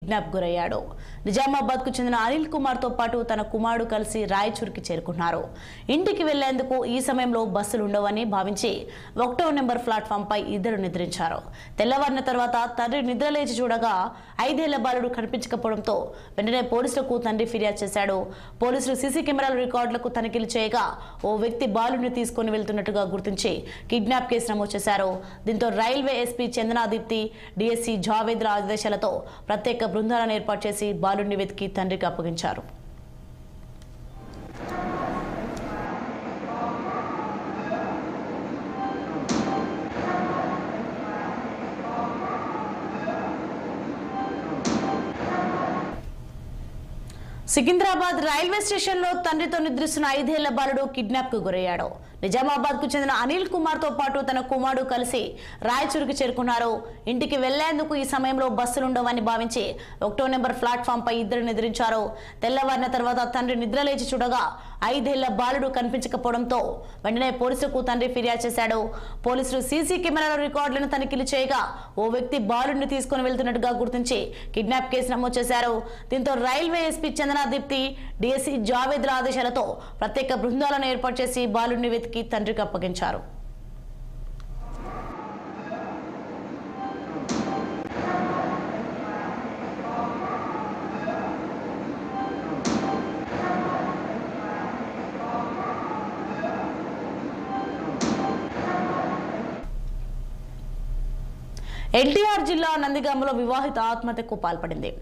kidnap గురయ్యాడు నిజామాబాద్ కు చెందిన అనిల్ కుమార్ తో పాటు తన కుమారుడు కలిసి రాయచూర్కి చేరుకున్నారు ఇంటికి వెళ్లేందుకు ఈ సమయంలో బస్సులు ఉండవని భావించి ఒకటో నెంబర్ ప్లాట్ఫామ్ పై ఇద్దరు నిద్రించారు తెల్లవారిన తర్వాత తండ్రి నిద్రలేచి చూడగా ఐదేళ్ల బాలుడు కనిపించకపోవడంతో వెంటనే పోలీసులకు తండ్రి ఫిర్యాదు చేశాడు పోలీసులు సీసీ కెమెరాల రికార్డులకు తనిఖీలు చేయగా ఓ వ్యక్తి బాలుడిని తీసుకొని వెళ్తున్నట్టుగా గుర్తించి కిడ్నాప్ కేసు నమోదు చేశారు దీంతో రైల్వే ఎస్పీ చందనాదీప్తి డిఎస్సీ జావేద్ల ఆదేశాలతో ప్రత్యేక బృందాలను ఏర్పాటు చేసి బాలుడిని వెతికి తండ్రికి అప్పగించారు సికింద్రాబాద్ రైల్వే స్టేషన్ లో తండ్రితో నిద్రిస్తున్న ఐదేళ్ల బాలుడు కిడ్నాప్ కు గురయ్యాడు నిజామాబాద్ కు చెందిన అనిల్ కుమార్ తో పాటు తన కుమారుడు కలిసి రాయచూరుకు చేరుకున్నారు ఇంటికి వెళ్లేందుకు ఈ సమయంలో బస్సులుండవని భావించి ఒకటో నెంబర్ ప్లాట్ఫామ్ పై ఇద్దరు నిద్రించారు తెల్లవారిన తర్వాత తండ్రి నిద్రలేచి చూడగా ఐదేళ్ల బాలుడు కనిపించకపోవడంతో వెంటనే పోలీసులకు తండ్రి ఫిర్యాదు చేశాడు పోలీసులు సీసీ కెమెరాల రికార్డులను తనిఖీలు చేయగా ఓ వ్యక్తి బాలుడిని తీసుకుని వెళ్తున్నట్టుగా గుర్తించి కిడ్నాప్ కేసు నమోదు చేశారు దీంతో రైల్వే ఎస్పీ చందనాదీప్తి డిఎస్సీ జావేద్ల ఆదేశాలతో ప్రత్యేక బృందాలను ఏర్పాటు చేసి బాలుడిని వెతికి తండ్రికి అప్పగించారు ఎన్టీఆర్ జిల్లా నందిగామలో వివాహిత ఆత్మహత్యకు పాల్పడింది